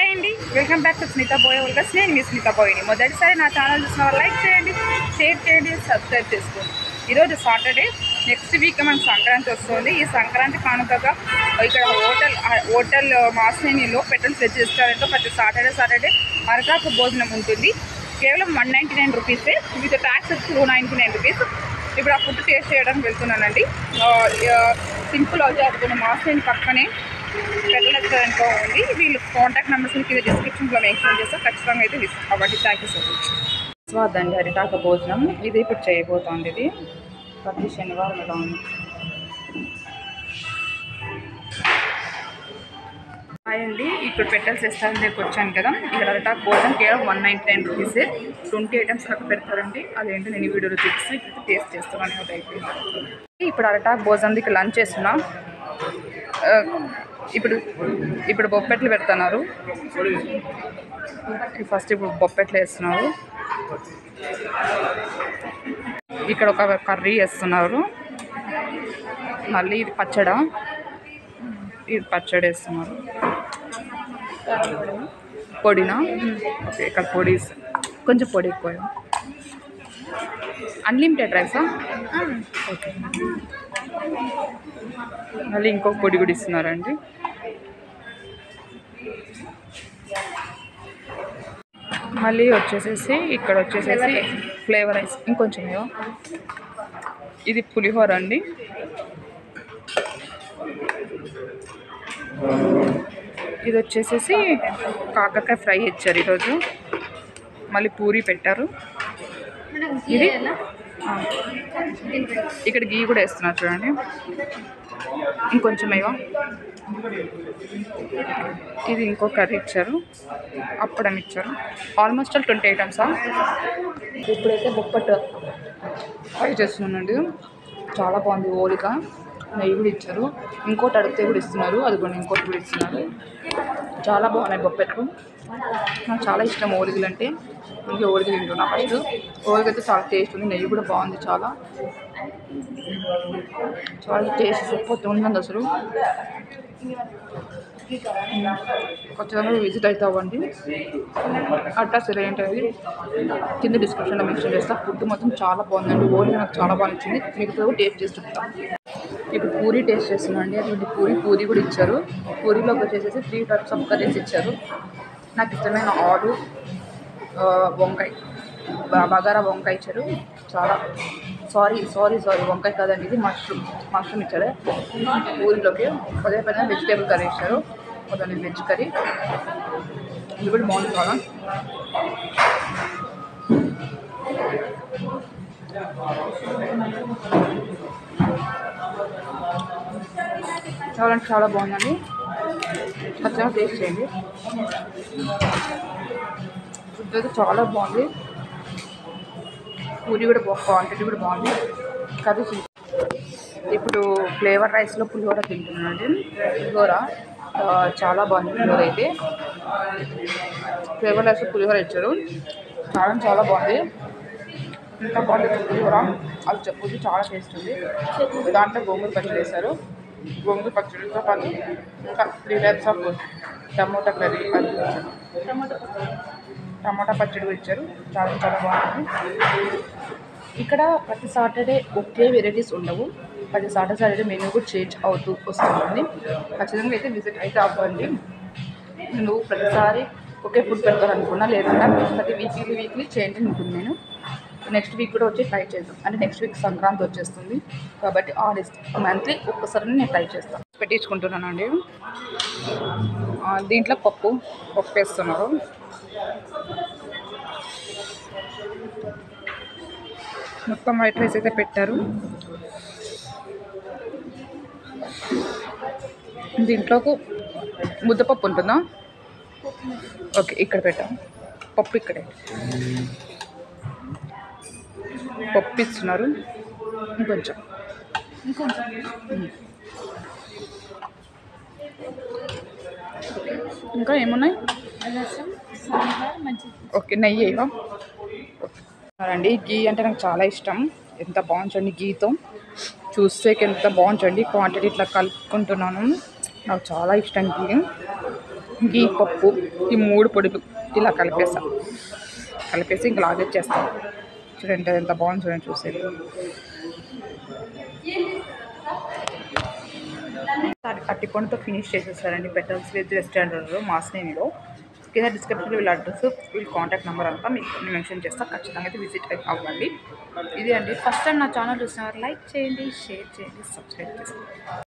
అండి welcome back to Smitha బోయ్ వెల్కస్ నేను మీ స్మిత బోయ్ని మొదటిసారి నా ఛానల్ చూసిన వాళ్ళు లైక్ చేయండి షేర్ చేయండి సబ్స్క్రైబ్ చేసుకోండి ఈరోజు సాటర్డే నెక్స్ట్ వీక్ మనకు సంక్రాంతి వస్తుంది ఈ సంక్రాంతి కానుకగా ఇక్కడ హోటల్ హోటల్ మాస్నేనిలో పెట్రోల్ వెజ్ రెస్టారెంట్లో ప్రతి సాటర్డే సాటర్డే అరకాకు భోజనం ఉంటుంది కేవలం వన్ నైంటీ నైన్ రూపీసే with tax two ninety nine rupees ఇప్పుడు ఆ ఫుడ్ టేస్ట్ చేయడానికి వెళ్తున్నానండి సింపుల్ అవుతుంది మాస్నేని పక్కనే పెట్రోల్ రెస్టారెంట్లో ఉంది వీళ్ళు కాంటాక్ట్ నెంబర్స్ కింద డిస్క్రిప్షన్లో మెన్షన్ చేస్తే ఖచ్చితంగా అయితే విసిట్ కాబట్టి థ్యాంక్ యూ సో మచ్ స్వాదండి అరిటాక భోజనం ఇది ఇప్పుడు చేయబోతోంది ఇది ప్రతి శనివారం ఇలా ఉంది హాయ్ అండి ఇప్పుడు పెట్రోల్స్ రెస్టారెంట్ దగ్గరికి వచ్చాను కదా ఇక్కడ అరిటాక్ భోజనం కేవలం one ninety nine rupees twenty items అక్కడ పెడతారండి అదేంటి నేను ఈ వీడియోలో చూపిస్తూ ఇప్పుడు టేస్ట్ చేస్తాను అది అయిపోయింది ఇప్పుడు అరటాక్ భోజనం ఇక్కడ లంచ్ చేస్తున్నా ఆ, ఇప్పుడు ఇప్పుడు బొప్పెట్లు పెడుతున్నారు ఫస్ట్ ఇప్పుడు బొప్పెట్లు వేస్తున్నారు ఇక్కడ ఒక కర్రీ వేస్తున్నారు మళ్ళీ ఇది పచ్చడ ఇది పచ్చడి వేస్తున్నారు పొడినా ఓకే ఇక్కడ పొడి ఇస్- కొంచెం పొడి ఎక్కువ అన్లిమిటెడ్ రైసా ఓకే మళ్ళీ ఇంకొక పొడి కూడా ఇస్తున్నారండి మళ్ళీ వచ్చేసేసి ఇక్కడ వచ్చేసేసి ఫ్లేవర్ రైస్ ఇంకొంచెం ఏవో ఇది పులిహోర అండి ఇది వచ్చేసేసి కాకరకాయ ఫ్రై ఇచ్చారు ఈరోజు మళ్ళీ పూరి పెట్టారు ఇది ఆ. ఇక్కడ గీ కూడా వేస్తున్నారు చూడండి ఇంకొంచెం ఏవో ఇది ఇంకో కర్రీ ఇచ్చారు అప్పడం ఇచ్చారు ఆల్మోస్ట్ ఆల్ ట్వంటీ ఐటమ్సా ఇప్పుడైతే బొప్పట్టు ట్రై చేస్తున్నానండి చాలా బాగుంది ఓలిక నెయ్యి కూడా ఇచ్చారు ఇంకోటి అడిగితే కూడా ఇస్తున్నారు అది కూడా ఇంకోటి కూడా ఇస్తున్నారు చాలా బాగున్నాయి బొప్పెట్లు నాకు చాలా ఇష్టం ఓలికలు అంటే ఇంకా ఓలికలు తింటున్నా ఫస్ట్ ఓలిక అయితే చాలా టేస్ట్ ఉంది నెయ్యి కూడా బాగుంది చాలా చాలా టేస్ట్ సూపర్ ఉందండి అసలు ఖచ్చితంగా విజిట్ అయితే అవ్వండి అడ్రస్ ఎలా ఏంటనేది కింద డిస్క్రిప్షన్లో మెన్షన్ చేస్తా ఫుడ్ మొత్తం చాలా బాగుందండి ఓన్లీ నాకు చాలా బాగా నచ్చింది మీకు కూడా టేస్ట్ చేసి చెప్తాను ఇప్పుడు పూరి టేస్ట్ చేస్తున్నాను అండి అటువంటి పూరి పూరి కూడా ఇచ్చారు పూరిలోకి వచ్చేసేసి త్రీ టైప్స్ ఆఫ్ కర్రీస్ ఇచ్చారు నాకు ఇష్టమైన ఆలు ఆ, వంకాయ బ- బగారా వంకాయ ఇచ్చారు చాలా సారీ సారీ సారీ వంకాయ కాదండి ఇది మష్రూమ్ మష్రూమ్ ఇచ్చారు పూరిలోకి అదే పైన వెజిటేబుల్ కర్రీ ఇచ్చారు అదే వెజ్ కర్రీ ఇది కూడా బాగుంది చాలా చాలా అంటే చాలా బాగుందండి ఖచ్చితంగా టేస్ట్ చేయండి ఫుడ్ అయితే చాలా బాగుంది పూరి కూడా బాగా క్వాంటిటీ కూడా బాగుంది కర్రీ ఇప్పుడు ఫ్లేవర్ రైస్లో పులిహోర తింటున్నానండి పులిహోర ఆ, చాలా బాగుంది పులిహోర అయితే ఫ్లేవర్ రైస్ పులిహోర ఇచ్చారు చాలా చాలా బాగుంది ఇంకా బాగుంది పులిహోర అది చెప్పొచ్చు చాలా టేస్ట్ ఉంది దాంట్లో గోంగూర పచ్చడి వేశారు గోంగూర పచ్చడితో పాటు ఇంకా three types of tomato curry అది ఇచ్చారు. టమాటా పచ్చడి కూడా ఇచ్చారు చాలా చాలా బాగుంది ఇక్కడ ప్రతి సాటర్డే ఒకే వెరైటీస్ ఉండవు ప్రతి సాటర్డే సాటర్డే మెనూ కూడా చేంజ్ అవుతూ వస్తుంది ఖచ్చితంగా అయితే విజిట్ అయితే అవ్వండి నేను ప్రతిసారి ఒకే ఫుడ్ పెడతారనుకున్నా లేదంటే ప్రతి వీక్లీ వీక్లీ చేంజ్ ఉంటుంది నేను నెక్స్ట్ వీక్ కూడా వచ్చి ట్రై చేద్దాం అంటే నెక్స్ట్ వీక్ సంక్రాంతి వచ్చేస్తుంది కాబట్టి ఆనెస్ట్ మంత్లీ ఒక్కసారి నేను ట్రై చేస్తాను పెట్టించుకుంటున్నానండి ఆ, దీంట్లో పప్పు పప్పు వేస్తున్నారు మొత్తం వైట్ రైస్ అయితే పెట్టారు దీంట్లోకి ముద్దపప్పు ఉంటుందా ఓకే ఇక్కడ పెట్టాం పప్పు ఇక్కడే పప్పు ఇస్తున్నారు ఇంకొంచెం ఉమ్. ఇంకా ఏమున్నాయి ఓకే నెయ్యి ఇవా అండి గీ అంటే నాకు చాలా ఇష్టం ఎంత బాగుంచండి గీతో చూస్తే ఎంత బాగుంచండి క్వాంటిటీ ఇట్లా కలుపుకుంటున్నాను నాకు చాలా ఇష్టం గీ గీ పప్పు ఈ మూడు పొడులు ఇలా కలిపేస్తాం కలిపేసి ఇంకా లాగేచ్చేస్తాం చూడండి ఎంత బాగుంది చూడండి చూసేది అట్టిపండుతో ఫినిష్ చేసేసారండి పెటల్స్ వెజ్ రెస్టారెంట్లో మాస్నేనిలో కింద డిస్క్రిప్షన్లో వీళ్ళ అడ్రస్ వీళ్ళ కాంటాక్ట్ నెంబర్ అంతా మీకు నేను మెన్షన్ చేస్తాను ఖచ్చితంగా అయితే విజిట్ అవ్వండి ఇది అండి ఫస్ట్ టైం నా ఛానల్ చూసిన లైక్ చేయండి షేర్ చేయండి సబ్స్క్రైబ్ చేసుకోండి